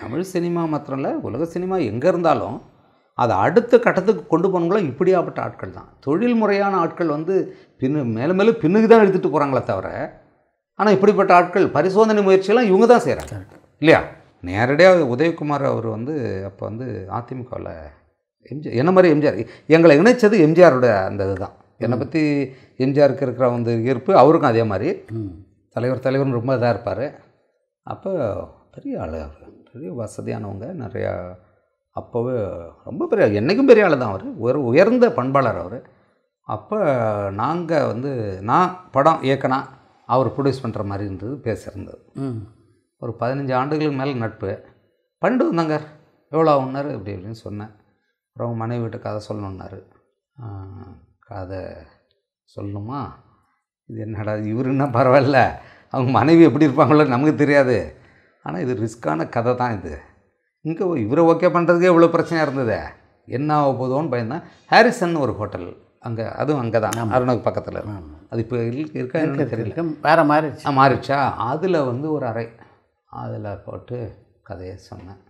Tamil cinema மாத்திரம் இல்லை உலக சினிமா எங்கே இருந்தாலும் அதை அடுத்த கட்டத்துக்கு கொண்டு போனவங்களும் இப்படியாப்பட்ட ஆட்கள் தான் தொழில் முறையான ஆட்கள் வந்து பின்னு மேலும் மேலும் பின்னுக்கு தான் எடுத்துகிட்டு போகிறாங்களே தவிர ஆனால் இப்படிப்பட்ட ஆட்கள் பரிசோதனை முயற்சியெல்லாம் இவங்க தான் செய்கிறாங்க இல்லையா நேரடியாக உதயகுமார் அவர் வந்து அப்போ வந்து அதிமுகவில் எம்ஜிஆர் என்ன மாதிரி எம்ஜிஆர் எங்களை இணைச்சது எம்ஜிஆரோட அந்த இதுதான் என்னை பற்றி எம்ஜிஆருக்கு இருக்கிற வந்து ஈர்ப்பு அவருக்கும் அதே மாதிரி ம் தலைவர் தலைவர்னு ரொம்ப இதாக இருப்பார் அப்போ பெரிய ஆள் அவர் பெரிய வசதியானவங்க நிறையா அப்போவே ரொம்ப பெரிய என்றைக்கும் பெரிய ஆள் தான் அவர் ஒரு உயர்ந்த பண்பாளர் அவர் அப்போ நாங்கள் வந்து நான் படம் இயக்கினா அவர் ப்ரொடியூஸ் பண்ணுற மாதிரி இருந்தது பேசியிருந்தது ம் ஒரு பதினஞ்சு ஆண்டுகளுக்கு மேலே நட்பு பண்ணிட்டு வந்தாங்க எவ்வளோ ஆகுனாரு இப்படி இப்படின்னு சொன்னேன் அப்புறம் அவங்க மனைவி வீட்டு கதை சொல்லணுன்னாரு ஆ, கதை சொல்லணுமா இது என்னடா இவருன்னா பரவாயில்ல அவங்க மனைவி எப்படி இருப்பாங்களோ நமக்கு தெரியாது ஆனால் இது ரிஸ்க்கான கதை தான் இது இங்கே இவரை ஓகே பண்ணுறதுக்கே இவ்வளோ பிரச்சனையாக இருந்தது என்ன ஆக போதோன்னு பயந்தேன் ஹாரிசன் ஒரு ஹோட்டல் அங்கே அதுவும் அங்கே தான் அருணாக்கு பக்கத்தில் அது இப்போ இருக்கா என்னன்னு தெரியல இருக்கு வேற மாறிடுச்சு ஆ, மாறிடுச்சா அதில் வந்து ஒரு அறை அதில் போட்டு கதையை சொன்னேன்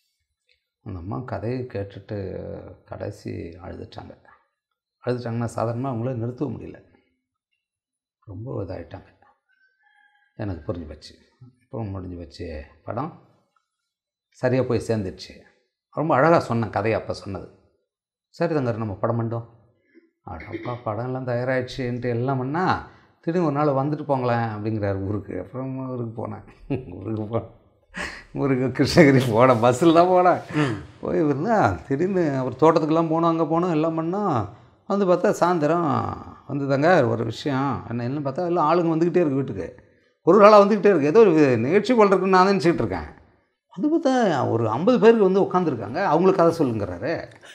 அந்த அம்மா கதையை கேட்டுட்டு கடைசி அழுதுட்டாங்க அழுதுட்டாங்கன்னா சாதாரணமாக அவங்கள நிறுத்தவும் முடியல ரொம்ப இதாகிட்டாங்க எனக்கு புரிஞ்சு போச்சு இப்போ முடிஞ்சு போச்சு படம் சரியாக போய் சேர்ந்துடுச்சு ரொம்ப அழகாக சொன்னேன் கதையை அப்போ சொன்னது சரி தங்கர் நம்ம படம் பண்ணோம் அடப்பா படம் எல்லாம் தயாராகிடுச்சுன்ட்டு எல்லாம் பண்ணா திடீர்னு ஒரு நாள் வந்துட்டு போங்களேன் அப்படிங்கிறார் ஊருக்கு அப்புறம் ஊருக்கு போனேன் ஊருக்கு போ ஊருக்கு கிருஷ்ணகிரி போனேன் பஸ்ஸில் தான் போனேன் போய் இருந்தா திடீர்னு அவர் தோட்டத்துக்கெல்லாம் போனோம் அங்கே போனோம் எல்லாம் பண்ணோம் வந்து பார்த்தா சாயந்தரம் வந்துதாங்க ஒரு விஷயம் என்ன என்ன பார்த்தா எல்லாம் ஆளுங்க வந்துக்கிட்டே இருக்கு வீட்டுக்கு ஒரு நாளாக வந்துக்கிட்டே இருக்கு ஏதோ ஒரு நிகழ்ச்சி போல் இருக்குன்னு நான் நினச்சிக்கிட்டு இருக்கேன் வந்து பார்த்தா ஒரு ஐம்பது பேருக்கு வந்து உட்காந்துருக்காங்க அவங்களுக்கு கதை சொல்லுங்கிறாரு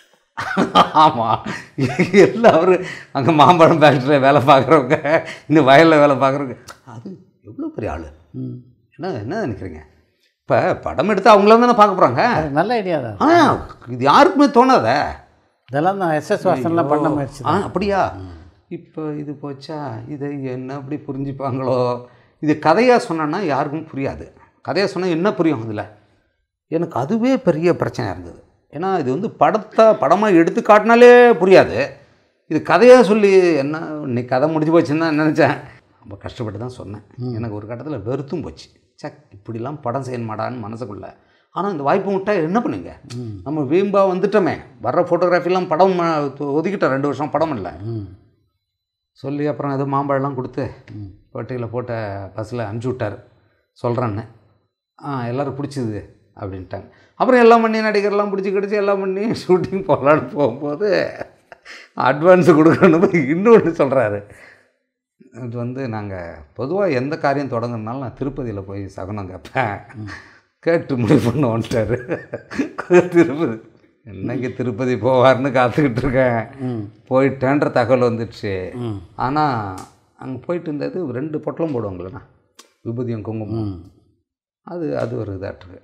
ஆமாம் எல்லாம் அவர் அங்கே மாம்பழம் ஃபேக்ட்ரியில் வேலை பார்க்குறவங்க இந்த வயலில் வேலை பார்க்குறவங்க அது எவ்வளோ பெரிய ஆள் ம் என்ன என்ன நினைக்கிறீங்க இப்போ படம் எடுத்து அவங்களாம் தானே பார்க்க போகிறாங்க அது நல்ல ஐடியா தான் ஆ இது யாருக்குமே தோணாத இதெல்லாம் தான் எஸ்எஸ் வாசன்லாம் பண்ண முயற்சி ஆ அப்படியா இப்போ இது போச்சா இதை என்ன அப்படி புரிஞ்சுப்பாங்களோ இது கதையாக சொன்னேன்னா யாருக்கும் புரியாது கதையாக சொன்னால் என்ன புரியும் அதில் எனக்கு அதுவே பெரிய பிரச்சனையாக இருந்தது ஏன்னா இது வந்து படத்தை படமாக எடுத்து காட்டினாலே புரியாது இது கதையாக சொல்லி என்ன இன்னைக்கு கதை முடிஞ்சு போச்சுன்னு தான் நினச்சேன் ரொம்ப கஷ்டப்பட்டு தான் சொன்னேன் எனக்கு ஒரு கட்டத்தில் வெறுத்தும் போச்சு சக் இப்படிலாம் படம் செய்யணுமாடான்னு மனசுக்குள்ள ஆனால் இந்த வாய்ப்பு விட்டா என்ன பண்ணுங்க நம்ம வீம்பா வந்துட்டோமே வர்ற ஃபோட்டோகிராஃபிலாம் படம் ம- ஒதுக்கிட்டோம் ரெண்டு வருஷம் படம் இல்லை ம் சொல்லி அப்புறம் ஏதோ மாம்பழம்லாம் கொடுத்து பெட்டியில் போட்ட பஸ்ஸில் அனுப்பிச்சி விட்டார் சொல்கிறேன்னு ஆ எல்லோரும் பிடிச்சிது அப்படின்ட்டாங்க அப்புறம் எல்லாம் பண்ணி நடிகர்லாம் பிடிச்சி கிடிச்சி எல்லாம் பண்ணி ஷூட்டிங் போகலான்னு போகும்போது அட்வான்ஸ் கொடுக்கணும் இன்னொன்று சொல்கிறாரு இது வந்து நாங்கள் பொதுவாக எந்த காரியம் தொடங்குறதுனால நான் திருப்பதியில் போய் சகுனம் கேட்பேன் கேட்டு முடிவு பண்ணுவோன்ட்டாரு திருப்பதி என்னைக்கு திருப்பதி போவார்னு காத்துக்கிட்டு இருக்கேன் ம் போயிட்டேன்ற தகவல் வந்துடுச்சு ம் ஆனால் அங்கே போயிட்டு இருந்தது ரெண்டு பொட்டலம் போடுவாங்களேண்ணா விபூதியும் குங்குமம் ம் அது அது ஒரு இதாட்டுருக்கு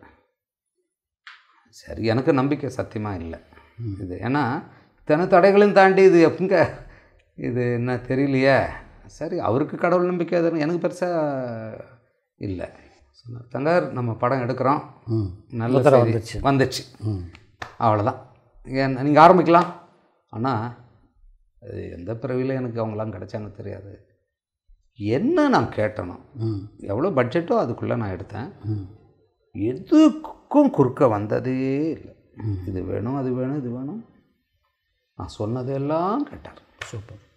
சரி எனக்கு நம்பிக்கை சத்தியமாக இல்லை இது ஏன்னா இத்தனை தடைகளையும் தாண்டி இது எப்பங்க இது என்ன தெரியலையே சரி அவருக்கு கடவுள் நம்பிக்கை அது எனக்கு பெருசாக இல்லை சொன்னார் தங்கார் நம்ம படம் எடுக்கிறோம் ம் நல்ல உத்தரவு செய்தி. வந்துச்சு. வந்துச்சு ம் அவ்வளோதான் ஏன் நீங்கள் ஆரம்பிக்கலாம் ஆனால் அது எந்த பிறவியில் எனக்கு அவங்களாம் கிடைச்சாங்க தெரியாது என்ன நான் கேட்டனோ ம் எவ்வளோ பட்ஜெட்டோ அதுக்குள்ளே நான் எடுத்தேன் ம் எதுக்கும் குறுக்க வந்ததே இல்லை இது வேணும் அது வேணும் இது வேணும் நான் சொன்னதெல்லாம் கேட்டார் சூப்பர்